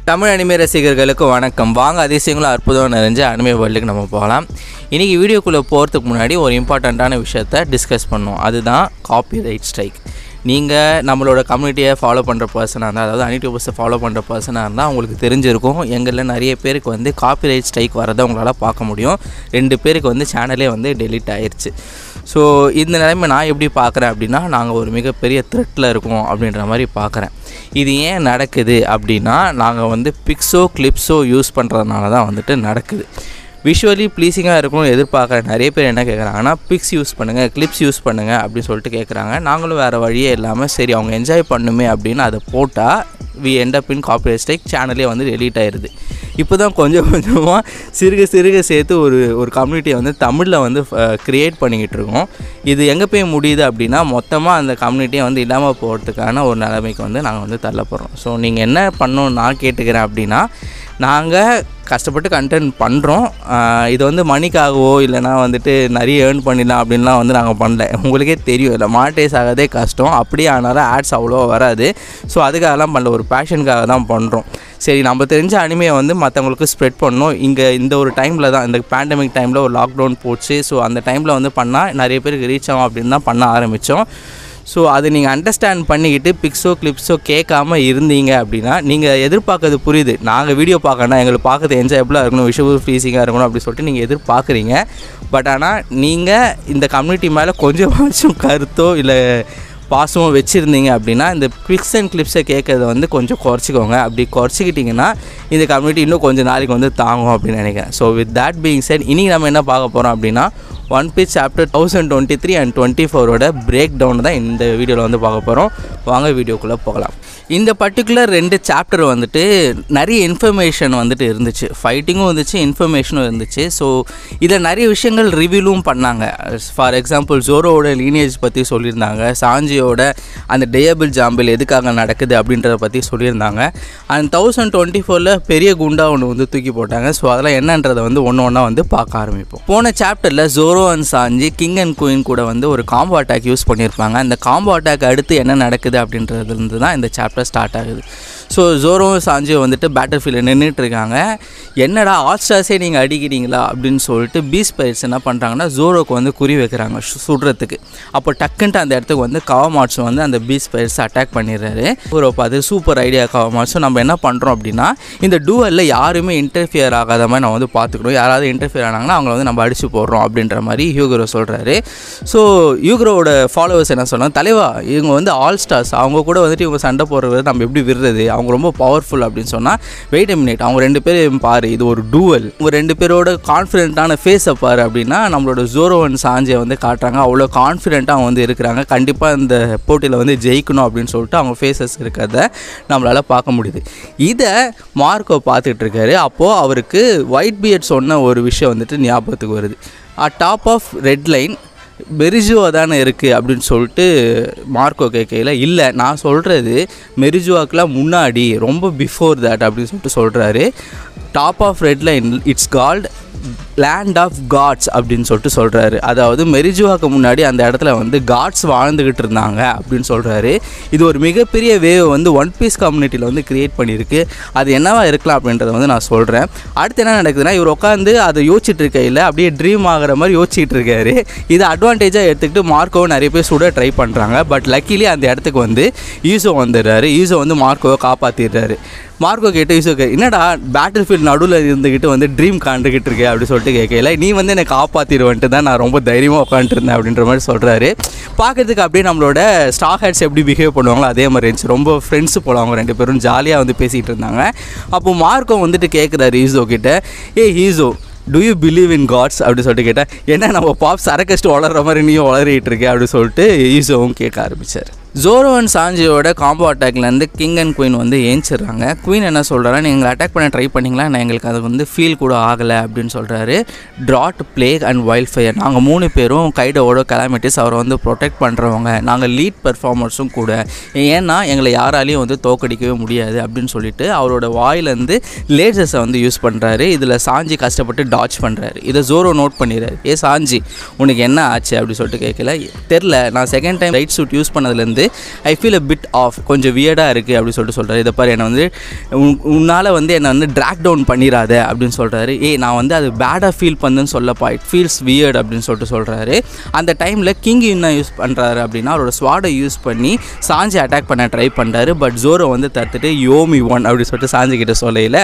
Tamil anime ரசிகர்களுக்கு வணக்கம் வாங்க அதிசயங்களும் அற்புதம் நிறைஞ்ச அனிமே வேர்ல்டுக்கு நம்ம போகலாம் இன்றைக்கி வீடியோக்குள்ளே போகிறதுக்கு முன்னாடி ஒரு இம்பார்ட்டண்ட்டான விஷயத்த டிஸ்கஸ் பண்ணோம் அதுதான் காப்பி ரைட் ஸ்ட்ரைக் நீங்கள் நம்மளோட கம்யூனிட்டியை ஃபாலோ பண்ணுற பர்சனாக இருந்தால் அதாவது அனிடியூபர்ஸை ஃபாலோ பண்ணுற பர்சனாக இருந்தால் உங்களுக்கு தெரிஞ்சிருக்கும் எங்களில் நிறைய பேருக்கு வந்து காப்பி ரைட் ஸ்ட்ரைக் வரதை உங்களால் பார்க்க முடியும் ரெண்டு பேருக்கு வந்து சேனலே வந்து டெலீட் ஆயிருச்சு ஸோ இந்த நிலைமை நான் எப்படி பார்க்குறேன் அப்படின்னா நாங்கள் ஒரு மிகப்பெரிய த்ரெட்டில் இருக்கோம் அப்படின்ற மாதிரி பார்க்குறேன் இது ஏன் நடக்குது அப்படின்னா நாங்கள் வந்து பிக்ஸோ கிளிப்ஸோ யூஸ் பண்ணுறதுனால தான் வந்துட்டு நடக்குது விஷுவலி ப்ளீஸிங்காக இருக்கணும்னு எதிர்பார்க்குற நிறைய பேர் என்ன கேட்குறாங்கன்னா பிக்ஸ் யூஸ் பண்ணுங்கள் கிளிப்ஸ் யூஸ் பண்ணுங்கள் அப்படின்னு சொல்லிட்டு கேட்குறாங்க நாங்களும் வேறு வழியே இல்லாமல் சரி அவங்க என்ஜாய் பண்ணுமே அப்படின்னு அதை போட்டால் we end up in copyright strike சேனலே வந்து டெலீட் ஆயிடுது இப்போ தான் கொஞ்சம் கொஞ்சமாக சிறுக சிறுக சேர்த்து ஒரு ஒரு கம்யூனிட்டியை வந்து தமிழில் வந்து க்ரியேட் பண்ணிக்கிட்டு இருக்கோம் இது எங்கே போய் முடியுது அப்படின்னா மொத்தமாக அந்த கம்யூனிட்டியை வந்து இல்லாமல் போகிறதுக்கான ஒரு நிலைமைக்கு வந்து நாங்கள் வந்து தள்ளப்படுறோம் ஸோ நீங்கள் என்ன பண்ணணும்னு நான் கேட்டுக்கிறேன் அப்படின்னா நாங்கள் கஷ்டப்பட்டு கண்டென்ட் பண்ணுறோம் இது வந்து மணிக்காகவோ இல்லைனா வந்துட்டு நிறைய ஏர்ன் பண்ணிடலாம் அப்படின்லாம் வந்து நாங்கள் பண்ணல உங்களுக்கே தெரியும் இல்லை மானிட்டைஸ் ஆகதே கஷ்டம் அப்படியே ஆனாலும் ஆட்ஸ் அவ்வளோ வராது ஸோ அதுக்காகலாம் பண்ணல ஒரு பேஷனுக்காக தான் பண்ணுறோம் சரி நம்ம தெரிஞ்ச அனிமையை வந்து மற்றவங்களுக்கு ஸ்ப்ரெட் பண்ணணும் இங்கே இந்த ஒரு டைமில் தான் இந்த பேண்டமிக் டைமில் ஒரு லாக்டவுன் போச்சு ஸோ அந்த டைமில் வந்து பண்ணால் நிறைய பேருக்கு ரீச் ஆகும் அப்படின்னு தான் பண்ண ஆரம்பித்தோம் ஸோ அது நீங்கள் அண்டர்ஸ்டாண்ட் பண்ணிக்கிட்டு பிக்ஸோ கிளிப்ஸோ கேட்காம இருந்தீங்க அப்படின்னா நீங்கள் எதிர்பார்க்கறது புரியுது நாங்கள் வீடியோ பார்க்கணும் எங்களுக்கு பார்க்கறது என்ஜாயபுளாக இருக்கணும் விஷுவல் ஃப்ரீசிங்காக இருக்கணும் அப்படி சொல்லிட்டு நீங்கள் எதிர்பார்க்குறீங்க பட் ஆனால் நீங்கள் இந்த கம்யூனிட்டி மேலே கொஞ்சமாச்சும் கருத்தோ இல்லை பாசமும் வச்சுருந்தீங்க அப்படின்னா இந்த பிக்ஸ் அண்ட் கிளிப்ஸை கேட்குறத வந்து கொஞ்சம் குறைச்சிக்கோங்க அப்படி குறைச்சிக்கிட்டிங்கன்னா இந்த கம்யூனிட்டி இன்னும் கொஞ்சம் நாளைக்கு வந்து தாங்கும் அப்படின்னு நினைக்கிறேன் so with that being set இனி நம்ம என்ன பார்க்க போகிறோம் அப்படின்னா One Piece chapter thousand twenty three and twenty ஃபோரோட பிரேக் டவுன் தான் இந்த வீடியோவில் வந்து பார்க்க போகிறோம் வாங்க வீடியோக்குள்ளே போகலாம் இந்த பர்டிகுலர் ரெண்டு சாப்டர் வந்துட்டு நிறைய இன்ஃபர்மேஷன் வந்துட்டு இருந்துச்சு ஃபைட்டிங்கும் இருந்துச்சு இன்ஃபர்மேஷனும் இருந்துச்சு ஸோ இதில் நிறைய விஷயங்கள் ரிவீலும் பண்ணாங்க ஃபார் எக்ஸாம்பிள் ஜோரோவோட லீனேஜ் பற்றி சொல்லியிருந்தாங்க சாஞ்சியோட அந்த டேயபிள் ஜாம்பிள் எதுக்காக நடக்குது அப்படின்றத பற்றி சொல்லியிருந்தாங்க அண்ட் தௌசண்ட் டுவெண்ட்டி ஃபோரில் பெரிய குண்டா ஒன்று வந்து தூக்கி போட்டாங்க ஸோ அதெல்லாம் என்னன்றதை வந்து ஒன்று ஒன்றா வந்து பார்க்க ஆரம்பிப்போம் போன சாப்டரில் Zoro and Sanji king and queen கூட வந்து ஒரு காம்போ அட்டாக் யூஸ் பண்ணியிருப்பாங்க அந்த காம்போ அட்டாக் அடுத்து என்ன நடக்குது அப்படின்றதுலேருந்து தான் இந்த சாப்டர் ஸ்டார்ட் ஆகுது ஸோ ஜோரோவும் சாஞ்சியும் வந்துட்டு பேட்டர் ஃபீல்டில் நின்றுட்டு இருக்காங்க என்னடா ஆல்ஸ்டார்ஸே நீங்கள் அடிக்கிறீங்களா அப்படின்னு சொல்லிட்டு பீஸ் பயிர்ஸ் என்ன பண்ணுறாங்கன்னா ஜோரோக்கு வந்து குறி வைக்கிறாங்க சு- சுடுறதுக்கு அப்போ டக்குன்ட்டு அந்த இடத்துக்கு வந்து கவமாட்ஸ் வந்து அந்த பீஸ் பயிர்ஸ் அட்டாக் பண்ணிடுறாரு ஒரு பார்த்து சூப்பர் ஐடியா கவமாட்ஸும் நம்ம என்ன பண்ணுறோம் அப்படின்னா இந்த டூவலில் யாருமே இன்டர்ஃபியர் ஆகாத மாதிரி நம்ம வந்து பார்த்துக்கணும் யாராவது இன்டர்ஃபியர் ஆனாங்கன்னா அவங்கள வந்து நம்ம அடிச்சு போடுறோம் அப்படின்ற மாதிரி ஹியூகரோ சொல்கிறாரு ஸோ யூகரோட ஃபாலோவர்ஸ் என்ன சொல்கிறாங்க தலைவா இவங்க வந்து ஆல் ஸ்டார்ஸ் அவங்க கூட வந்துட்டு இவங்க சண்டை போடுறது நம்ம எப்படி விடுறது அவங்க ரொம்ப பவர்ஃபுல் அப்படின்னு சொன்னால் வெயிட் மினிட் அவங்க ரெண்டு பேரும் பாரு இது ஒரு டூவல் இவங்க ரெண்டு பேரோட கான்ஃபிடென்ட்டான ஃபேஸை பாரு அப்படின்னா நம்மளோட ஜோரோ அண்ட் சாஞ்சியை வந்து காட்டுறாங்க அவ்வளோ கான்ஃபிடென்ட்டாக அவங்க வந்து இருக்கிறாங்க கண்டிப்பாக இந்த போட்டியில் வந்து ஜெயிக்கணும் அப்படின்னு சொல்லிட்டு அவங்க ஃபேஸஸ் இருக்கிறத நம்மளால் பார்க்க முடியுது இதை மார்க்கோ பார்த்துட்டு இருக்காரு அப்போது அவருக்கு ஒயிட் பியர்ட் சொன்ன ஒரு விஷயம் வந்துட்டு ஞாபகத்துக்கு வருது a top of Red Line மெரிஜுவா தானே இருக்குது அப்படின்னு சொல்லிட்டு மார்க்கோ கேட்கையில் இல்லை நான் சொல்கிறது மெரிஜுவாக்கெலாம் முன்னாடி ரொம்ப பிஃபோர் தட் அப்படின்னு சொல்லிட்டு சொல்கிறாரு top of Red Line it's called land of gods அப்படின்னு சொல்லிட்டு சொல்கிறாரு அதாவது மெரிஜுவாக்கு முன்னாடி அந்த இடத்துல வந்து காட்ஸ் வாழ்ந்துக்கிட்டு இருந்தாங்க அப்படின்னு சொல்கிறாரு இது ஒரு மிகப்பெரிய வேவ் வந்து ஒன் பீஸ் கம்யூனிட்டியில் வந்து கிரியேட் பண்ணியிருக்கு அது என்னவா இருக்கலாம் அப்படின்றத வந்து நான் சொல்கிறேன் அடுத்து என்ன நடக்குதுன்னா இவர் உட்காந்து அதை யோசிச்சுட்டு இருக்கையில் அப்படியே ட்ரீம் ஆகிற மாதிரி யோசிச்சுட்டு இருக்காரு இதை அட்வான்டேஜாக எடுத்துக்கிட்டு மார்க்கோவை நிறைய பேர் சுட ட்ரை பண்ணுறாங்க பட் லக்கிலி அந்த இடத்துக்கு வந்து ஈசோ வந்துடுறாரு ஈசோ வந்து மார்க்கோவை காப்பாற்றிடுறாரு மார்க்கோ கேட்டு ஈசோ கே என்னடா பேட்டில் ஃபீல்ட் நடுவில் இருந்துக்கிட்டு வந்து ட்ரீம் காண்டுக்கிட்டு இருக்கே அப்படி சொல்லிட்டு கேட்கல நீ வந்து என்னை காப்பாற்றிடுவன்ட்டு தான் நான் ரொம்ப தைரியமாக உட்காந்துருந்தேன் அப்படின்ற மாதிரி சொல்கிறாரு பார்க்கறதுக்கு அப்படியே நம்மளோட ஸ்டாக் ஹேட்ஸ் எப்படி பிஹேவ் பண்ணுவாங்களோ அதே மாதிரி இருந்துச்சு ரொம்ப ஃப்ரெண்ட்ஸு போல அவங்க ரெண்டு பேரும் ஜாலியாக வந்து பேசிகிட்டு இருந்தாங்க அப்போ மார்க்கோ வந்துட்டு கேட்குறாரு ஈசோ கிட்ட ஏ Izo do you believe in gods அப்படி சொல்லிட்டு கேட்டேன் என்ன நம்ம பாப் சரக்கஸ்ட்டு வளர்ற மாதிரி நீயும் வளரிட்டு இருக்க அப்படி சொல்லிட்டு ஈசோவும் கேட்க ஆரம்பிச்சார் ஜோரோ அண்ட் சாஞ்சியோட காம்போ அட்டாக்லேருந்து கிங் அண்ட் குயின் வந்து ஏஞ்சிடுறாங்க குயின் என்ன சொல்கிறாரா நீங்கள் அட்டாக் பண்ண ட்ரை பண்ணிங்களா நான் எங்களுக்கு அது வந்து ஃபீல் கூட ஆகலை அப்படின்னு சொல்கிறாரு ட்ராட் பிளேக் அண்ட் வைல்ட் ஃபயர் நாங்கள் மூணு பேரும் கைடோட கலாமிட்டிஸ் அவரை வந்து ப்ரொடெக்ட் பண்ணுறவங்க நாங்கள் லீட் பெர்ஃபார்மர்ஸும் கூட ஏன்னா எங்களை யாராலையும் வந்து தோக்கடிக்கவே முடியாது அப்படின்னு சொல்லிட்டு அவரோட வாயிலேருந்து லேசர்ஸை வந்து யூஸ் பண்ணுறாரு இதில் சாஞ்சி கஷ்டப்பட்டு டாச் பண்ணுறாரு இதை ஜோரோ நோட் பண்ணிடுறாரு ஏ சாஞ்சி உனக்கு என்ன ஆச்சு அப்படி சொல்லிட்டு கேட்கல தெரில நான் second time raid suit use பண்ணதுலேருந்து வந்து I feel a bit of கொஞ்சம் வியர்டாக இருக்குது அப்படின்னு சொல்லிட்டு சொல்கிறாரு இதை பாரு என்னை வந்து உன்னால் வந்து என்னை வந்து ட்ராக் டவுன் பண்ணிடாத அப்படின்னு சொல்கிறாரு ஏய் நான் வந்து அது பேடாக ஃபீல் பண்ணுன்னு சொல்லப்பா இட் ஃபீல்ஸ் வியர்ட் அப்படின்னு சொல்லிட்டு சொல்கிறாரு அந்த டைமில் கிங் என்ன யூஸ் பண்ணுறாரு அப்படின்னா அவரோட ஸ்வாடை யூஸ் பண்ணி சாஞ்சி அட்டாக் பண்ண ட்ரை பண்ணுறாரு பட் ஜோரோ வந்து தடுத்துட்டு யோமி ஒன் அப்படின்னு சொல்லிட்டு சாஞ்சி கிட்ட சொல்லையில்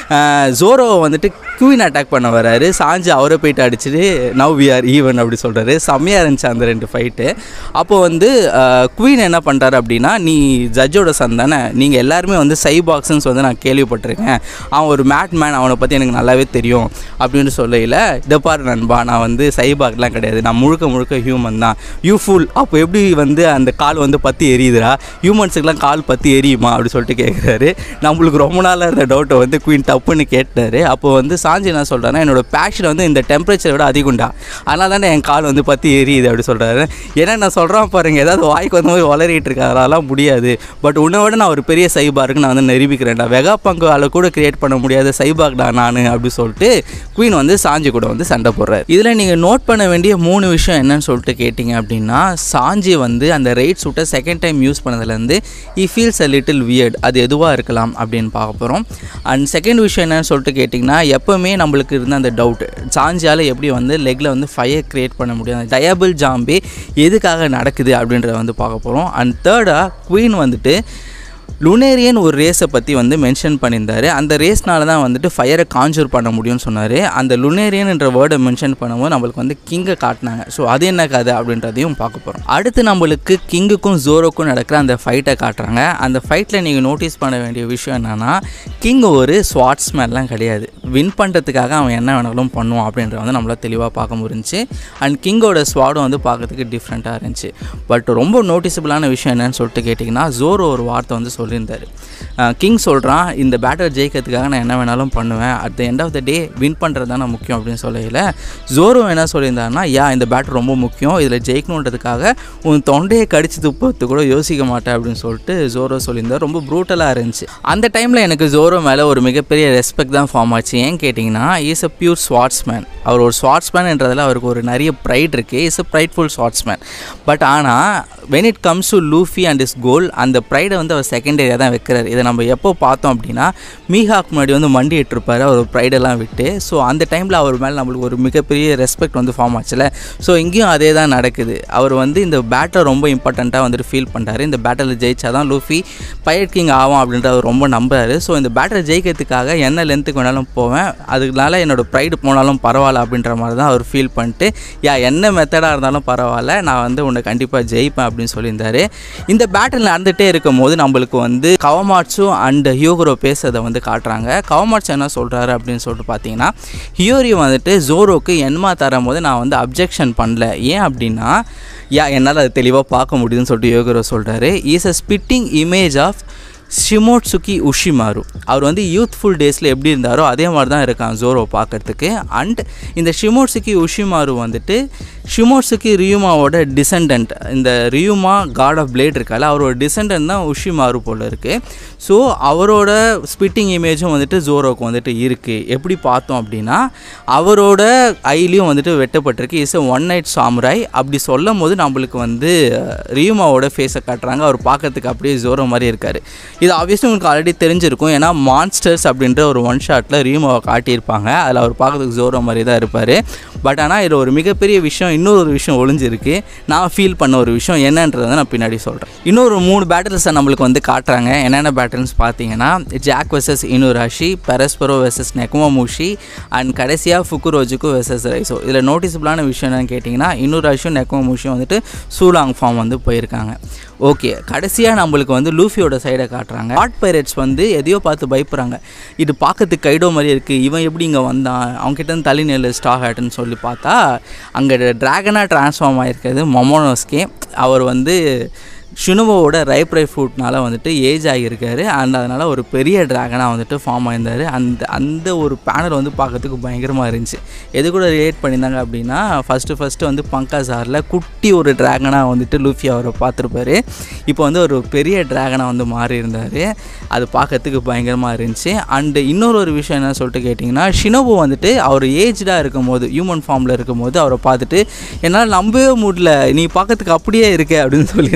ஜோரோவை வந்துட்டு குயின் அட்டாக் பண்ண வராரு சாஞ்சி அவரை போயிட்டு அடிச்சுட்டு நவ் வி ஆர் ஈவன் அப்படி சொல்கிறாரு செம்மையாக இருந்துச்சு அந்த ரெண்டு ஃபைட்டு அப்போ வந்து குயின் என்ன பண்ணுறாரு அப்படின்னா நீ ஜட்ஜோட சன் தானே நீங்கள் எல்லாருமே வந்து சை பாக்ஸன்ஸ் வந்து நான் கேள்விப்பட்டிருக்கேன் அவன் ஒரு மேட் மேன் அவனை பற்றி எனக்கு நல்லாவே தெரியும் அப்படின்னு சொல்லையில் இதை பாரு நண்பா நான் வந்து சைபாக்லாம் கிடையாது நான் முழுக்க முழுக்க ஹியூமன் தான் யூ ஃபுல் அப்போ எப்படி வந்து அந்த கால் வந்து பற்றி எரியுதுடா ஹியூமன்ஸுக்கெலாம் கால் பற்றி எரியுமா அப்படி சொல்லிட்டு கேட்குறாரு நம்மளுக்கு ரொம்ப நாளாக இருந்த டவுட்டை வந்து குயின் தப்புன்னு கேட்டார் அப்போ வந்து சாஞ்சி என்ன சொல்கிறாருன்னா என்னோட பேஷன் வந்து இந்த டெம்பரேச்சரை விட அதிகம்டா அதனால தானே என் கால் வந்து பற்றி எரியுது அப்படி சொல்கிறாரு ஏன்னா நான் சொல்கிறேன் பாருங்க ஏதாவது வாய்க்கு வந்த மாதிரி வளரிட்டு இருக்காரு அதெல்லாம் முடியாது பட் உன்னை விட நான் ஒரு பெரிய சைபாருக்கு நான் வந்து நிரூபிக்கிறேன்டா வெகா பங்கால கூட கிரியேட் பண்ண முடியாத சைபாக்டா நான் அப்படி சொல்லிட்டு குயின் வந்து சாஞ்சி கூட வந்து சண்டை போடுறாரு இதில் நீங்கள் நோட் பண்ண வேண்டிய மூணு விஷயம் என்னன்னு சொல்லிட்டு கேட்டிங்க அப்படின்னா சாஞ்சி வந்து அந்த ரைட் சூட்டை செகண்ட் டைம் யூஸ் பண்ணதுலேருந்து he feels a little weird அது எதுவாக இருக்கலாம் அப்படின்னு பார்க்க போகிறோம் அண்ட் செகண்ட் விஷயம் என்னன்னு சொல்லிட்டு கேட்டிங்கன்னா எப்போவுமே நம்மளுக்கு இருந்த அந்த டவுட் சாஞ்சியால் எப்படி வந்து லெக்கில் வந்து ஃபயர் க்ரியேட் பண்ண முடியும் அந்த டயபிள் ஜாம்பே எதுக்காக நடக்குது அப்படின்றத வந்து பார்க்க போகிறோம் அண்ட் தேர்டாக குயின் வந்துட்டு லுனேரியன் ஒரு ரேஸை பற்றி வந்து மென்ஷன் பண்ணியிருந்தாரு அந்த ரேஸ்னால தான் வந்துட்டு ஃபயரை கான்ஜூர் பண்ண முடியும்னு சொன்னார் அந்த லுனேரியன் என்ற வேர்டை மென்ஷன் பண்ணும்போது நம்மளுக்கு வந்து கிங்கை காட்டினாங்க ஸோ அது என்ன கதை அப்படின்றதையும் பார்க்க போகிறோம் அடுத்து நம்மளுக்கு கிங்குக்கும் ஜோரோக்கும் நடக்கிற அந்த ஃபைட்டை காட்டுறாங்க அந்த ஃபைட்டில் நீங்கள் நோட்டீஸ் பண்ண வேண்டிய விஷயம் என்னென்னா கிங் ஒரு ஸ்வாட்ஸ்மேன்லாம் கிடையாது வின் பண்ணுறதுக்காக அவன் என்ன வேணாலும் பண்ணுவான் அப்படின்றத வந்து நம்மளால் தெளிவாக பார்க்க முடிஞ்சுச்சு அண்ட் கிங்கோட ஸ்வாடும் வந்து பார்க்கறதுக்கு டிஃப்ரெண்ட்டாக இருந்துச்சு பட் ரொம்ப நோட்டிசபிளான விஷயம் என்னன்னு சொல்லிட்டு கேட்டிங்கன்னா ஜோரோ ஒரு வார்த்தை வந்து சொல்லியிருந்தார் கிங் சொல்கிறான் இந்த பேட்டர் ஜெயிக்கிறதுக்காக நான் என்ன வேணாலும் பண்ணுவேன் at the end of the day win பண்ணுறது தானே முக்கியம் அப்படின்னு சொல்லையில் ஜோரோ என்ன சொல்லியிருந்தாருன்னா யா இந்த பேட்டர் ரொம்ப முக்கியம் இதில் ஜெயிக்கணுன்றதுக்காக உன் தொண்டையை கடிச்சு துப்புறது கூட யோசிக்க மாட்டேன் அப்படின்னு சொல்லிட்டு ஜோரோ சொல்லியிருந்தார் ரொம்ப ப்ரூட்டலாக இருந்துச்சு அந்த டைமில் எனக்கு ஜோரோ மேலே ஒரு மிகப்பெரிய ரெஸ்பெக்ட் தான் ஃபார்ம் ஆச்சு ஏன் கேட்டிங்கன்னா இஸ் அ பியூர் ஸ்வாட்ஸ்மேன் அவர் ஒரு ஸ்வாட்ஸ்மேன்ன்றதில் அவருக்கு ஒரு நிறைய ப்ரைட் இருக்குது is a prideful swordsman but ஆனால் when it comes to Luffy and his goal அந்த ப்ரைடை வந்து அவர் செகண்டரியாக தான் வைக்கிறார் இதை நம்ம எப்போ பார்த்தோம் அப்படின்னா மீஹாக் முன்னாடி வந்து மண்டிட்டு இருப்பார் அவர் ப்ரைடெல்லாம் விட்டு ஸோ அந்த டைமில் அவர் மேலே நம்மளுக்கு ஒரு மிகப்பெரிய ரெஸ்பெக்ட் வந்து ஃபார்ம் ஆச்சுல ஸோ இங்கேயும் அதே தான் நடக்குது அவர் வந்து இந்த பேட்டை ரொம்ப இம்பார்ட்டண்ட்டாக வந்துட்டு ஃபீல் பண்ணுறாரு இந்த பேட்டரில் ஜெயிச்சா தான் லூஃபி பயட் கிங் ஆகும் அப்படின்ற அவர் ரொம்ப நம்புறாரு ஸோ இந்த பேட்டரை ஜெயிக்கிறதுக்காக என்ன லென்த்துக்கு வேணாலும் போவேன் அதுனால என்னோட ப்ரைடு போனாலும் பரவாயில்ல அப்படின்ற மாதிரி தான் அவர் ஃபீல் பண்ணிட்டு யா என்ன மெத்தடாக இருந்தாலும் பரவாயில்ல நான் வந்து உன்னை கண்டிப்பாக ஜெயிப்பேன் அப்படின்னு சொல்லியிருந்தாரு இந்த பேட்டில் நடந்துகிட்டே இருக்கும் போது நம்மளுக்கு வந்து கவமாட்சு அண்ட் ஹியோகுரோ பேசுறதை வந்து காட்டுறாங்க கவமாட்சு என்ன சொல்கிறாரு அப்படின்னு சொல்லிட்டு பார்த்தீங்கன்னா ஹியோரி வந்துட்டு ஜோரோக்கு என்மா தரும் போது நான் வந்து அப்ஜெக்ஷன் பண்ணல ஏன் அப்படின்னா யா என்னால் அது தெளிவாக பார்க்க முடியுதுன்னு சொல்லிட்டு யோகரோ சொல்கிறாரு is a spitting image of Shimotsuki Ushimaru அவர் வந்து யூத்ஃபுல் டேஸில் எப்படி இருந்தாரோ அதே மாதிரி தான் இருக்கான் ஜோரோ பார்க்கறதுக்கு அண்ட் இந்த ஷிமோட்சுகி உஷிமாரு வந்துட்டு ஷிமோட்சுகி ரியூமாவோட டிசெண்டன்ட் இந்த ரியூமா காட் ஆஃப் பிளேட் இருக்கால அவரோட டிசெண்டன்ட் தான் உஷிமாரு போல் இருக்குது ஸோ அவரோட ஸ்பிட்டிங் இமேஜும் வந்துட்டு ஜோரோக்கு வந்துட்டு இருக்குது எப்படி பார்த்தோம் அப்படின்னா அவரோட ஐலையும் வந்துட்டு வெட்டப்பட்டிருக்கு இஸ் ஒன் நைட் சாமுராய் அப்படி சொல்லும் போது நம்மளுக்கு வந்து ரியூமாவோட ஃபேஸை காட்டுறாங்க அவர் பார்க்கறதுக்கு அப்படியே ஜோரோ மாதிரி இருக்கார் இது ஆப்வியஸ்லி உங்களுக்கு ஆல்ரெடி தெரிஞ்சிருக்கும் ஏன்னா மான்ஸ்டர்ஸ் அப்படின்ற ஒரு ஒன் ஷாட்டில் ரியூமாவை காட்டியிருப்பாங்க அதில் அவர் பார்க்கறதுக்கு ஜோரோ மாதிரி தான் இருப்பார் பட் ஆனால் இதில் ஒரு மிகப்பெரிய விஷயம் இன்னொரு ஒரு விஷயம் ஒளிஞ்சிருக்கு நான் ஃபீல் பண்ண ஒரு விஷயம் என்னன்றதை நான் பின்னாடி சொல்கிறேன் இன்னொரு மூணு பேட்டில்ஸை நம்மளுக்கு வந்து காட்டுறாங்க என்னென்ன பேட்டில்ஸ் பார்த்தீங்கன்னா Jack versus Inuarashi Perospero versus Nekomamushi and கடைசியாக ஃபுக்குரோஜுக்கு வெர்சஸ் ரைசோ இதில் நோட்டிசபிளான விஷயம் என்னன்னு கேட்டிங்கன்னா இனுராஷியும் நெக்குமமூஷியும் வந்துட்டு சூலாங் ஃபார்ம் வந்து போயிருக்காங்க ஓகே கடைசியாக நம்மளுக்கு வந்து லூஃபியோட சைடை காட்டுறாங்க ஹாட் பைரட்ஸ் வந்து எதையோ பார்த்து பயப்படுறாங்க இது பார்க்கறதுக்கு கைடோ மாதிரி இருக்குது இவன் எப்படி இங்கே வந்தான் அவங்ககிட்ட இருந்து தள்ளி நெல் ஸ்டாக் ஆட்டுன்னு சொல்லி பார்த்தா அங்கே ட்ராகனாக ட்ரான்ஸ்ஃபார்ம் ஆகிருக்கிறது மொமோனோஸ்கே அவர் வந்து ஷுனுவோட ரைப் ரை ஃப்ரூட்னால வந்துட்டு ஏஜ் ஆகியிருக்காரு அண்ட் அதனால் ஒரு பெரிய ட்ராகனாக வந்துட்டு ஃபார்ம் ஆயிருந்தார் அந்த அந்த ஒரு பேனல் வந்து பார்க்கறதுக்கு பயங்கரமாக இருந்துச்சு எது கூட ரிலேட் பண்ணியிருந்தாங்க அப்படின்னா ஃபஸ்ட்டு ஃபஸ்ட்டு வந்து பங்காசாரில் குட்டி ஒரு ட்ராகனாக வந்துட்டு லூஃபி அவரை பார்த்துருப்பாரு இப்போ வந்து ஒரு பெரிய ட்ராகனாக வந்து மாறி இருந்தார் அது பார்க்கறதுக்கு பயங்கரமாக இருந்துச்சு அண்டு இன்னொரு ஒரு விஷயம் என்ன சொல்லிட்டு கேட்டிங்கன்னா ஷினோபு வந்துட்டு அவர் ஏஜ்டாக இருக்கும்போது ஹியூமன் ஃபார்மில் இருக்கும்போது அவரை பார்த்துட்டு என்னால் நம்பவே முடியல நீ பார்க்கறதுக்கு அப்படியே இருக்க அப்படின்னு சொல்லியிருந்தாங்க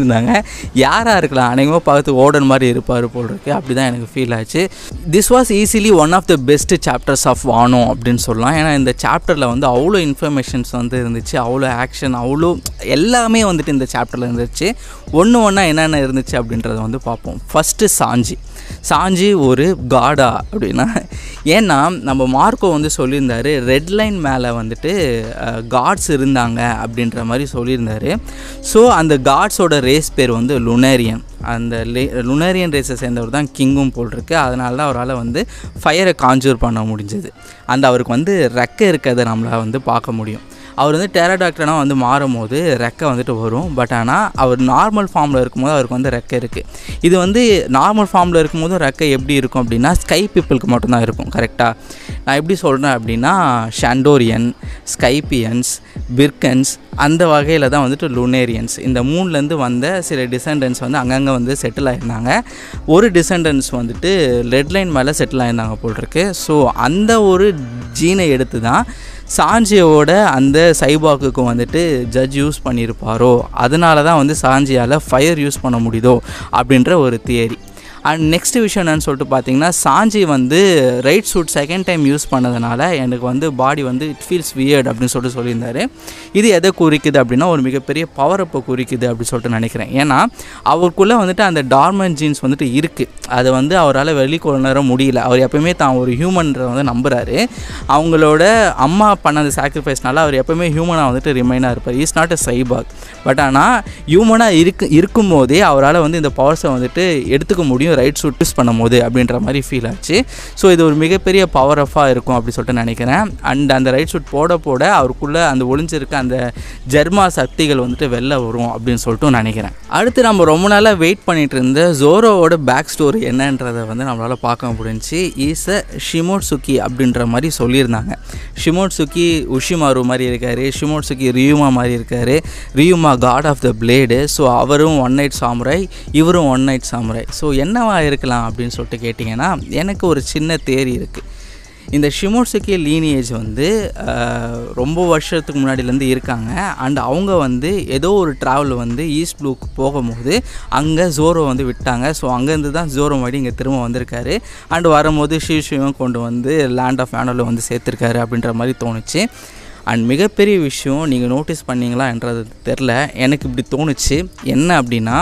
யாராக இருக்கலாம் அநேகமாக பார்த்து ஓடன் மாதிரி இருப்பார் போல் இருக்கு அப்படி தான் எனக்கு ஃபீல் ஆச்சு this was easily one of the best chapters of Wano அப்படின்னு சொல்லலாம் ஏன்னா இந்த சாப்டரில் வந்து அவ்வளோ இன்ஃபர்மேஷன்ஸ் வந்து இருந்துச்சு அவ்வளோ ஆக்ஷன் அவ்வளோ எல்லாமே வந்துட்டு இந்த சாப்டரில் இருந்துச்சு ஒன்று ஒன்றா என்னென்ன இருந்துச்சு அப்படின்றத வந்து பார்ப்போம் ஃபஸ்ட்டு சாஞ்சி சாஞ்சி ஒரு காடா அப்படின்னா ஏன்னா நம்ம மார்க்கோ வந்து சொல்லியிருந்தாரு ரெட் லைன் மேலே வந்துட்டு காட்ஸ் இருந்தாங்க அப்படின்ற மாதிரி சொல்லியிருந்தாரு ஸோ அந்த காட்ஸோட ரேஸ் பேர் வந்து லுனேரியன் அந்த லே லுனேரியன் ரேஸை சேர்ந்தவர் தான் கிங்கும் போல் இருக்கு அதனால தான் அவரால் வந்து ஃபயரை காஞ்சூர் பண்ண முடிஞ்சது அந்த அவருக்கு வந்து ரெக்கை இருக்கிறத நம்மளால் வந்து பார்க்க முடியும் அவர் வந்து டெரடாக்டனா வந்து மாறும் போது ரெக்கை வந்துட்டு வரும் பட் ஆனால் அவர் நார்மல் ஃபார்மில் இருக்கும்போது அவருக்கு வந்து ரெக்கை இருக்குது இது வந்து நார்மல் ஃபார்மில் இருக்கும்போதும் ரெக்கை எப்படி இருக்கும் அப்படின்னா ஸ்கை பீப்புளுக்கு மட்டும்தான் இருக்கும் கரெக்டாக நான் எப்படி சொல்கிறேன் அப்படின்னா ஷாண்டோரியன் ஸ்கைப்பியன்ஸ் பிர்கன்ஸ் அந்த வகையில் தான் வந்துட்டு லுனேரியன்ஸ் இந்த மூணுலேருந்து வந்த சில டிசெண்டன்ஸ் வந்து அங்கங்கே வந்து செட்டில் ஆயிருந்தாங்க ஒரு டிசெண்டன்ஸ் வந்துட்டு ரெட் லைன் மேலே செட்டில் ஆயிருந்தாங்க போல் இருக்கு ஸோ அந்த ஒரு ஜீனை எடுத்து தான் சாஞ்சியோட அந்த சைபாக்குக்கு வந்துட்டு ஜட்ஜ் யூஸ் பண்ணியிருப்பாரோ அதனால தான் வந்து சாஞ்சியால் ஃபயர் யூஸ் பண்ண முடியுதோ அப்படின்ற ஒரு தியரி அண்ட் நெக்ஸ்ட் விஷயம் என்னன்னு சொல்லிட்டு பார்த்தீங்கன்னா சாஞ்சி வந்து raid suit second time use பண்ணதுனால எனக்கு வந்து பாடி வந்து இட் ஃபீல்ஸ் வியர்ட் அப்படின்னு சொல்லிட்டு சொல்லியிருந்தாரு இது எதை குறிக்குது அப்படின்னா ஒரு மிகப்பெரிய பவர் அப்போ குறிக்குது அப்படின்னு சொல்லிட்டு நினைக்கிறேன் ஏன்னா அவருக்குள்ளே வந்துட்டு அந்த டார்மன் ஜீன்ஸ் வந்துட்டு இருக்குது அதை வந்து அவரால் வெளிக்கொணர முடியல அவர் எப்பயுமே தான் ஒரு ஹியூமன்றதை வந்து நம்புகிறாரு அவங்களோட அம்மா பண்ண அந்த சாக்ரிஃபைஸ்னால அவர் எப்பவுமே ஹியூமனாக வந்துட்டு ரிமைனாக இருப்பார் is not a cyborg but ஆனால் ஹியூமனாக இருக்கு இருக்கும் போதே அவரால் வந்து இந்த பவர்ஸை வந்துட்டு எடுத்துக்க முடியும் ரைட் சூட் யூஸ் பண்ணும் போது அப்படின்ற மாதிரி ஃபீல் ஆச்சு ஸோ இது ஒரு மிகப்பெரிய பவர் ஆஃபாக இருக்கும் அப்படி சொல்லிட்டு நினைக்கிறேன் அண்ட் அந்த ரைட் சூட் போட போட அவருக்குள்ளே அந்த ஒளிஞ்சிருக்க அந்த ஜெர்மா சக்திகள் வந்துட்டு வெளில வரும் அப்படின்னு சொல்லிட்டு நினைக்கிறேன் அடுத்து நம்ம ரொம்ப நாளாக வெயிட் பண்ணிட்டு இருந்த ஜோரோவோட பேக் ஸ்டோரி என்னன்றதை வந்து நம்மளால் பார்க்க முடிஞ்சுச்சு ஈஸ் அ ஷிமோட்சுக்கி அப்படின்ற மாதிரி சொல்லியிருந்தாங்க ஷிமோட்சுக்கி உஷிமாரு மாதிரி இருக்கார் ஷிமோட்சுக்கி ரியூமா மாதிரி இருக்கார் Ryuma god of the blade so அவரும் ஒன் நைட் சாமுராய் இவரும் ஒன் நைட் சாமுராய் ஸோ என்னவா இருக்கலாம் அப்படின்னு சொல்லிட்டு கேட்டிங்கன்னா எனக்கு ஒரு சின்ன தேரி இருக்குது இந்த ஷிமோட்சுக்கி லீனியேஜ் வந்து அஹ், ரொம்ப வருஷத்துக்கு முன்னாடிலேருந்து இருக்காங்க அண்ட் அவங்க வந்து ஏதோ ஒரு ட்ராவல் வந்து ஈஸ்ட் ப்ளூக்கு போகும்போது அங்கே ஜோரோ வந்து விட்டாங்க ஸோ அங்கேருந்து தான் ஜோரோ மறுபடி இங்கே திரும்ப வந்திருக்காரு அண்ட் வரும்போது ஷிவ் கொண்டு வந்து லேண்ட் ஆஃப் ஆனலில் வந்து சேர்த்துருக்காரு அப்படின்ற மாதிரி தோணுச்சு அண்ட் மிகப்பெரிய விஷயம் நீங்கள் நோட்டீஸ் பண்ணீங்களான்றது தெரில எனக்கு இப்படி தோணுச்சு என்ன அப்படின்னா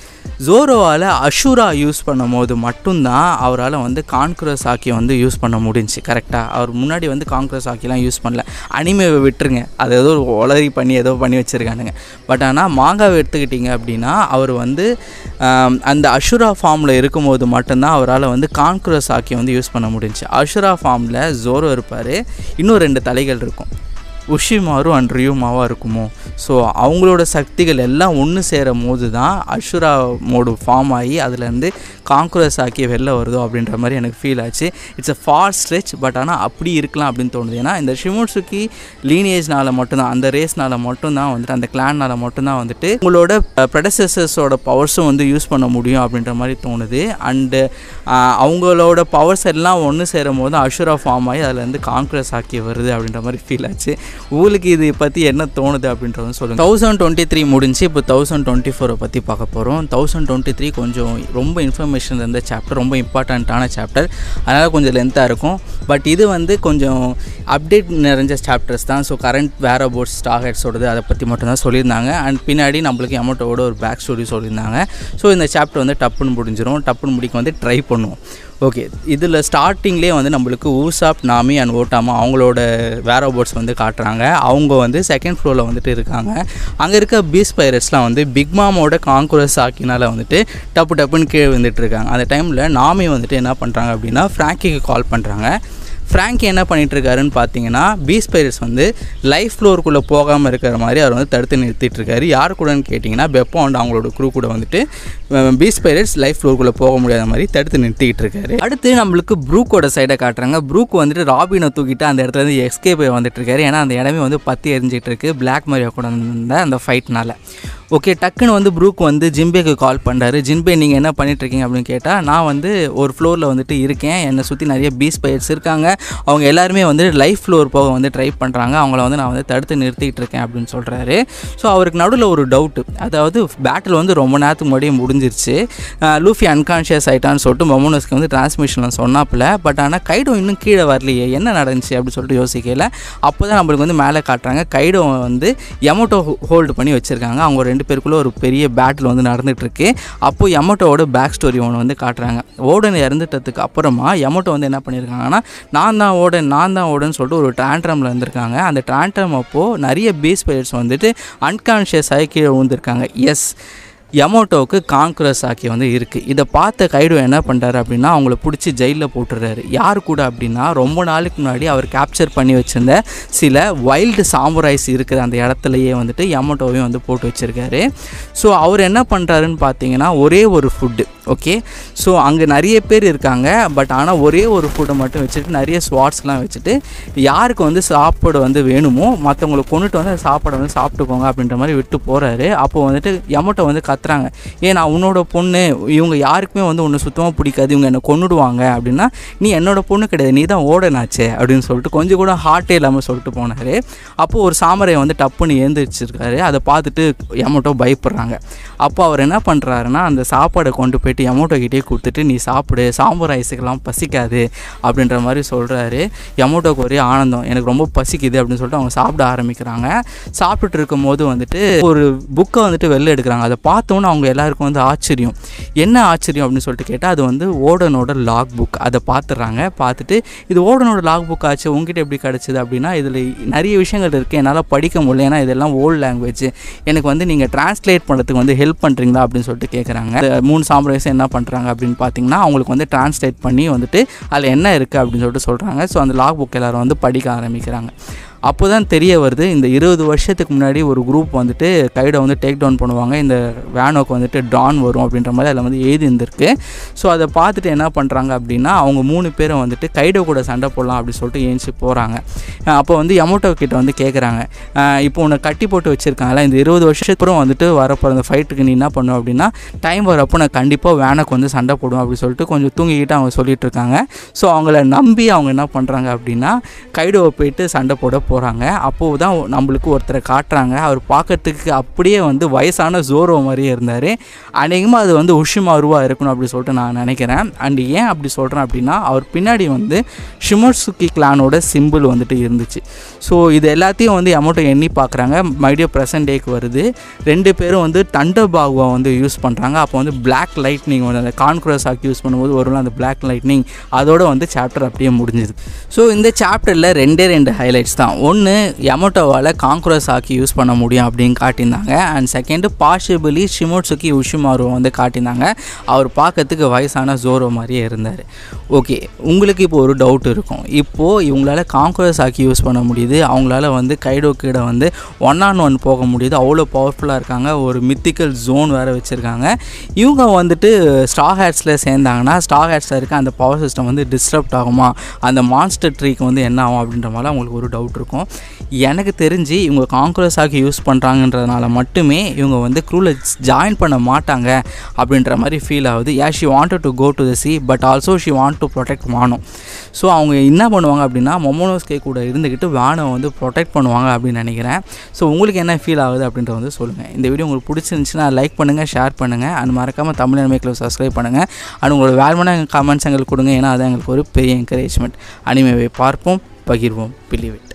ஜோரோவால் அஷூரா யூஸ் பண்ணும்போது மட்டும்தான் அவரால் வந்து கான்குரஸ் ஆக்கி வந்து யூஸ் பண்ண முடிஞ்சுச்சு கரெக்டாக அவர் முன்னாடி வந்து கான்குரஸ் ஆக்கிலாம் யூஸ் பண்ணல அனிமேவை விட்டுருங்க அது ஏதோ ஒரு உளறி பண்ணி ஏதோ பண்ணி வச்சுருக்கானுங்க பட் ஆனால் மாங்காவை எடுத்துக்கிட்டிங்க அப்படின்னா அவர் வந்து ஆம், அந்த அஷுரா ஃபார்மில் இருக்கும்போது மட்டும்தான் அவரால் வந்து கான்குரஸ் ஆக்கி வந்து யூஸ் பண்ண முடிஞ்சுச்சு அஷுரா ஃபார்மில் ஜோரோ இருப்பார் இன்னும் ரெண்டு தலைகள் இருக்கும் உஷிமாரு அண்ட் ரியூமாவாக இருக்குமோ ஸோ அவங்களோட சக்திகள் எல்லாம் ஒன்று சேரும் போது தான் அஷுரா மோடு ஃபார்ம் ஆகி அதுலேருந்து காங்குரஸ் ஆக்கி வெளில வருதோ அப்படின்ற மாதிரி எனக்கு ஃபீல் ஆச்சு it's a far stretch but ஆனால் அப்படி இருக்கலாம் அப்படின்னு தோணுது ஏன்னா இந்த ஷிமோட்சுக்கி லீனியேஜ்னால மட்டும்தான் அந்த ரேஸ்னால மட்டும்தான் வந்துட்டு அந்த கிளான்னால மட்டும்தான் வந்துட்டு உங்களோட ப்ரெடசஸர்ஸோட பவர்ஸும் வந்து யூஸ் பண்ண முடியும் அப்படின்ற மாதிரி தோணுது அண்டு அவங்களோட பவர்ஸ் எல்லாம் ஒன்று சேரும் போது அஷுரா ஃபார்ம் ஆகி அதுலேருந்து கான்குரஸ் ஆக்கி வருது அப்படின்ற மாதிரி ஃபீல் ஆச்சு உங்களுக்கு இது பற்றி என்ன தோணுது அப்படின்றத சொல்லுங்கள் தௌசண்ட் டுவெண்ட்டி த்ரீ முடிஞ்சு இப்போ தௌசண்ட் டுவெண்ட்டி ஃபோரை பற்றி பார்க்க போகிறோம் தௌசண்ட் டுவெண்ட்டி த்ரீ கொஞ்சம் ரொம்ப இன்ஃபர்மேஷன் இருந்த சாப்டர் ரொம்ப இம்பார்ட்டண்ட்டான சாப்டர் அதனால் கொஞ்சம் லென்த்தாக இருக்கும் பட் இது வந்து கொஞ்சம் அப்டேட் நிறைஞ்ச சாப்டர்ஸ் தான் ஸோ கரண்ட் வேர் அபவுட் ஸ்டாக் ஹெட்ஸோடது அதை பற்றி மட்டும்தான் சொல்லியிருந்தாங்க அண்ட் பின்னாடி நம்மளுக்கு எமௌண்ட்டோட ஒரு பேக் ஸ்டோரி சொல்லியிருந்தாங்க ஸோ இந்த சாப்டர் வந்து டப்புன்னு முடிஞ்சிரும் டப்புன்னு முடிக்க வந்து ட்ரை பண்ணுவோம் ஓகே இதில் ஸ்டார்டிங்லேயே வந்து நம்மளுக்கு ஊசாப் நாமி அண்ட் ஓட்டாமா அவங்களோட வேர் போர்ட்ஸ் வந்து காட்டுறாங்க அவங்க வந்து செகண்ட் ஃப்ளோரில் வந்துட்டு இருக்காங்க அங்கே இருக்க பீஸ் பைரட்ஸ்லாம் வந்து பிக் மாமோட காங்குரஸ் ஆக்கினால வந்துட்டு டப்பு டப்புன்னு கீழே வந்துட்டு இருக்காங்க அந்த டைமில் நாமி வந்துட்டு என்ன பண்ணுறாங்க அப்படின்னா ஃப்ராங்கிக்கு கால் பண்ணுறாங்க ஃப்ராங்கி என்ன பண்ணிட்டு இருக்காருன்னு பார்த்தீங்கன்னா பீஸ் பைரட்ஸ் வந்து லைஃப் ஃப்ளோருக்குள்ளே போகாமல் இருக்கிற மாதிரி அவர் வந்து தடுத்து நிறுத்திட்டு இருக்காரு யார் கூடன்னு கேட்டிங்கன்னா பெப்போ அண்ட் அவங்களோட குரூ கூட வந்துட்டு பீஸ் பைரட்ஸ் லைஃப் ஃப்ளோருக்குள்ளே போக முடியாத மாதிரி தடுத்து நிறுத்திக்கிட்டு இருக்காரு அடுத்து நம்மளுக்கு ப்ரூக்கோட சைடை காட்டுறாங்க ப்ரூக் வந்துட்டு ராபினை தூக்கிட்டு அந்த இடத்துல இருந்து எஸ்கேப் வந்துட்டு இருக்காரு ஏன்னா அந்த இடமே வந்து பற்றி எரிஞ்சிட்டு இருக்கு பிளாக் மரியா கூட இருந்த அந்த ஃபைட்னால ஓகே டக்குன்னு வந்து ப்ரூக் வந்து ஜிம்பேக்கு கால் பண்ணுறாரு ஜின்பே நீங்கள் என்ன பண்ணிட்டு இருக்கீங்க அப்படின்னு கேட்டால் நான் வந்து ஒரு ஃப்ளோரில் வந்துட்டு இருக்கேன் என்னை சுற்றி நிறைய பீஸ் பையர்ஸ் இருக்காங்க அவங்க எல்லாருமே வந்து லைஃப் ஃப்ளோர் போக வந்து ட்ரை பண்ணுறாங்க அவங்கள வந்து நான் வந்து தடுத்து நிறுத்திட்டு இருக்கேன் அப்படின்னு சொல்கிறாரு ஸோ அவருக்கு நடுவில் ஒரு டவுட்டு அதாவது பேட்டில் வந்து ரொம்ப நேரத்துக்கு முன்னாடியே முடிஞ்சிருச்சு அஹ் லூஃபி அன்கான்ஷியஸ் ஆயிட்டான்னு சொல்லிட்டு மொமோனஸ்க்கு வந்து டிரான்ஸ்மிஷனில் சொன்னாப்புல பட் ஆனால் கைடோ இன்னும் கீழே வரலையே என்ன நடந்துச்சு அப்படின்னு சொல்லிட்டு யோசிக்கல அப்போ தான் நம்மளுக்கு வந்து மேலே காட்டுறாங்க கைடோ வந்து எமோட்டோ ஹோல்டு பண்ணி வச்சுருக்காங்க அவங்க ரெண்டு பேருக்குள்ளே ஒரு பெரிய பேட்டில் வந்து நடந்துட்டு இருக்கு அப்போ எமோட்டோவோட பேக் ஸ்டோரி ஒன்று வந்து காட்டுறாங்க ஓடன் இறந்துட்டதுக்கு அப்புறமா எமோட்டோ வந்து என்ன பண்ணியிருக்காங்கன்னா நான் தான் ஓடன் நான் தான் ஓடன்னு சொல்லிட்டு ஒரு ட்ராண்ட்ரமில் இருந்திருக்காங்க அந்த ட்ராண்ட்ரம் அப்போது நிறைய பேஸ் பிளேயர்ஸ் வந்துட்டு அன்கான்ஷியஸ் ஆகி கீழே விழுந்திருக்காங்க எஸ் யமோட்டோவுக்கு கான்குரஸ் ஆக்கி வந்து இருக்குது இதை பார்த்த கைடோ என்ன பண்ணுறாரு அப்படின்னா அவங்கள பிடிச்சி ஜெயிலில் போட்டுடுறாரு யார் கூட அப்படின்னா ரொம்ப நாளுக்கு முன்னாடி அவர் கேப்சர் பண்ணி வச்சிருந்த சில வைல்டு சாமுராய்ஸ் இருக்கிற அந்த இடத்துலையே வந்துட்டு யமோட்டோவையும் வந்து போட்டு வச்சுருக்காரு ஸோ அவர் என்ன பண்ணுறாருன்னு பார்த்தீங்கன்னா ஒரே ஒரு ஃபுட்டு ஓகே ஸோ அங்கே நிறைய பேர் இருக்காங்க பட் ஆனால் ஒரே ஒரு ஃபுட்டை மட்டும் வச்சுட்டு நிறைய ஸ்வாட்ஸ்லாம் வச்சுட்டு யாருக்கு வந்து சாப்பாடு வந்து வேணுமோ மற்றவங்களை கொண்டுட்டு வந்து அந்த சாப்பாடை வந்து சாப்பிட்டுக்கோங்க அப்படின்ற மாதிரி விட்டு போகிறாரு அப்போ வந்துட்டு யமோட்டோ வந்து கத்துறாங்க ஏன் நான் உன்னோட பொண்ணு இவங்க யாருக்குமே வந்து ஒன்று சுத்தமாக பிடிக்காது இவங்க என்னை கொன்னுடுவாங்க அப்படின்னா நீ என்னோட பொண்ணு கிடையாது நீ தான் ஓடனாச்சே அப்படின்னு சொல்லிட்டு கொஞ்சம் கூட ஹார்ட்டே இல்லாமல் சொல்லிட்டு போனார் அப்போது ஒரு சாமரையை வந்து டப்புன்னு ஏந்திரிச்சிருக்காரு அதை பார்த்துட்டு யமோட்டோ பயப்படுறாங்க அப்போ அவர் என்ன பண்ணுறாருன்னா அந்த சாப்பாடை கொண்டு போயிட்டு யமோட்டோ கிட்டே கொடுத்துட்டு நீ சாப்பிடு சாம்பார் ரைஸுக்கெல்லாம் பசிக்காது அப்படின்ற மாதிரி சொல்கிறாரு யமோட்டோக்கு ஒரே ஆனந்தம் எனக்கு ரொம்ப பசிக்குது அப்படின்னு சொல்லிட்டு அவங்க சாப்பிட ஆரம்பிக்கிறாங்க சாப்பிட்டுட்டு இருக்கும்போது வந்துட்டு ஒரு புக்கை வந்துட்டு வெளில எடுக்கிறாங்க அதை பார்த்தோன்னே அவங்க எல்லாருக்கும் வந்து ஆச்சரியம் என்ன ஆச்சரியம் அப்படின்னு சொல்லிட்டு கேட்டால் அது வந்து ஓடனோட லாக் புக் அதை பார்த்துடுறாங்க பார்த்துட்டு இது ஓடனோட லாக் புக் ஆச்சு உங்ககிட்ட எப்படி கிடச்சிது அப்படின்னா இதில் நிறைய விஷயங்கள் இருக்குது என்னால் படிக்க முடியல ஏன்னா இதெல்லாம் ஓல்டு லாங்குவேஜ் எனக்கு வந்து நீங்கள் டிரான்ஸ்லேட் பண்ணுறதுக்கு வந்து ஹெல்ப் பண்ணுறீங்களா அப்படின்னு சொல்லிட்டு கேட்குறாங்க இந்த மூணு சாம்பிரதாயம் என்ன பண்ணுறாங்க அப்படின்னு பார்த்தீங்கன்னா அவங்களுக்கு வந்து டிரான்ஸ்லேட் பண்ணி வந்துட்டு அதில் என்ன இருக்குது அப்படின்னு சொல்லிட்டு சொல்கிறாங்க ஸோ அந்த லாக் புக் எல்லோரும் வந்து படிக்க ஆரம்பிக்கிறாங்க அப்போ தான் தெரிய வருது இந்த இருபது வருஷத்துக்கு முன்னாடி ஒரு குரூப் வந்துட்டு கைடை வந்து டேக் டவுன் பண்ணுவாங்க இந்த வேனோக்கு வந்துட்டு டான் வரும் அப்படின்ற மாதிரி அதில் வந்து எழுதி இருந்திருக்கு ஸோ அதை பார்த்துட்டு என்ன பண்ணுறாங்க அப்படின்னா அவங்க மூணு பேரும் வந்துட்டு கைடோ கூட சண்டை போடலாம் அப்படின்னு சொல்லிட்டு ஏஞ்சி போகிறாங்க அப்போ வந்து யமோட்டோ கிட்ட வந்து கேட்குறாங்க இப்போ உன்னை கட்டி போட்டு வச்சுருக்காங்களா இந்த இருபது வருஷத்துக்கு வந்துட்டு வரப்போகிற அந்த ஃபைட்டுக்கு நீ என்ன பண்ணுவ அப்படின்னா டைம் வரப்போ நான் கண்டிப்பாக வேனுக்கு வந்து சண்டை போடுவேன் அப்படின்னு சொல்லிட்டு கொஞ்சம் தூங்கிக்கிட்டு அவங்க சொல்லிட்டு இருக்காங்க ஸோ அவங்கள நம்பி அவங்க என்ன பண்ணுறாங்க அப்படின்னா கைடோவை போயிட்டு சண்டை போட போகிறாங்க அப்போது தான் நம்மளுக்கு ஒருத்தரை காட்டுறாங்க அவர் பார்க்கறதுக்கு அப்படியே வந்து வயசான ஜோரோ மாதிரியே இருந்தார் அநேகமாக அது வந்து உஷிமாருவா இருக்கணும் அப்படின்னு சொல்லிட்டு நான் நினைக்கிறேன் அண்ட் ஏன் அப்படி சொல்கிறேன் அப்படின்னா அவர் பின்னாடி வந்து ஷிமர்சுக்கி கிளானோட சிம்பிள் வந்துட்டு இருந்துச்சு ஸோ இது எல்லாத்தையும் வந்து அமௌண்ட்டை எண்ணி பார்க்குறாங்க மைடியோ ப்ரெசன்ட் டேக்கு வருது ரெண்டு பேரும் வந்து தண்டர் பாகுவா வந்து யூஸ் பண்ணுறாங்க அப்போ வந்து பிளாக் லைட்னிங் வந்து அந்த கான்குரஸ் ஆக்கி யூஸ் பண்ணும்போது ஒரு அந்த பிளாக் லைட்னிங் அதோட வந்து சாப்டர் அப்படியே முடிஞ்சுது ஸோ இந்த சாப்டரில் ரெண்டே ரெண்டு ஹைலைட்ஸ் தான் ஒன்று யமோட்டோவால் கான்குரஸ் ஆக்கி யூஸ் பண்ண முடியும் அப்படின்னு காட்டியிருந்தாங்க அண்ட் செகண்டு பாஷிபிளி ஷிமோட்சுக்கி உஷிமாரு வந்து காட்டியிருந்தாங்க அவர் பார்க்கறதுக்கு வயசான ஜோரோ மாதிரியே இருந்தார் ஓகே உங்களுக்கு இப்போ ஒரு டவுட் இருக்கும் இப்போது இவங்களால கான்குரஸ் ஆக்கி யூஸ் பண்ண முடியுது அவங்களால வந்து கைடோ கீழே வந்து ஒன் ஆன் ஒன் போக முடியுது அவ்வளோ பவர்ஃபுல்லாக இருக்காங்க ஒரு மித்திக்கல் ஜோன் வேறு வச்சுருக்காங்க இவங்க வந்துட்டு ஸ்டா ஹேட்ஸில் சேர்ந்தாங்கன்னா ஸ்டா ஹேட்ஸில் இருக்க அந்த பவர் சிஸ்டம் வந்து டிஸ்டர்ப்ட் ஆகுமா அந்த மான்ஸ்டர் ட்ரீக்கு வந்து என்ன ஆகும் அப்படின்ற மாதிரி அவங்களுக்கு ஒரு டவுட் இருக்கும் எனக்கு தெரிஞ்சு இவங்க கான்குரஸ் ஆக்கி யூஸ் பண்ணுறாங்கன்றதுனால மட்டுமே இவங்க வந்து க்ரூவில் ஜாயின் பண்ண மாட்டாங்க அப்படின்ற மாதிரி ஃபீல் ஆகுது uh she wanted to go to the sea but also she want to protect Wano so அவங்க என்ன பண்ணுவாங்க அப்படின்னா மொமோனோஸ்கே கூட இருந்துக்கிட்டு வானை வந்து ப்ரொடெக்ட் பண்ணுவாங்க அப்படின்னு நினைக்கிறேன் ஸோ உங்களுக்கு என்ன ஃபீல் ஆகுது அப்படின்றத வந்து சொல்லுங்கள் இந்த வீடியோ உங்களுக்கு பிடிச்சிருந்துச்சுன்னா லைக் பண்ணுங்கள் ஷேர் பண்ணுங்கள் அண்ட் மறக்காமல் தமிழ் அனிமேக்கில் சப்ஸ்கிரைப் பண்ணுங்கள் அண்ட் உங்களோட வேல்மான கமெண்ட்ஸ் எங்களுக்கு கொடுங்க ஏன்னா அது எங்களுக்கு ஒரு பெரிய என்கரேஜ்மெண்ட் அனிமேவை பார்ப்போம் பகிர்வோம் பிலிவிட்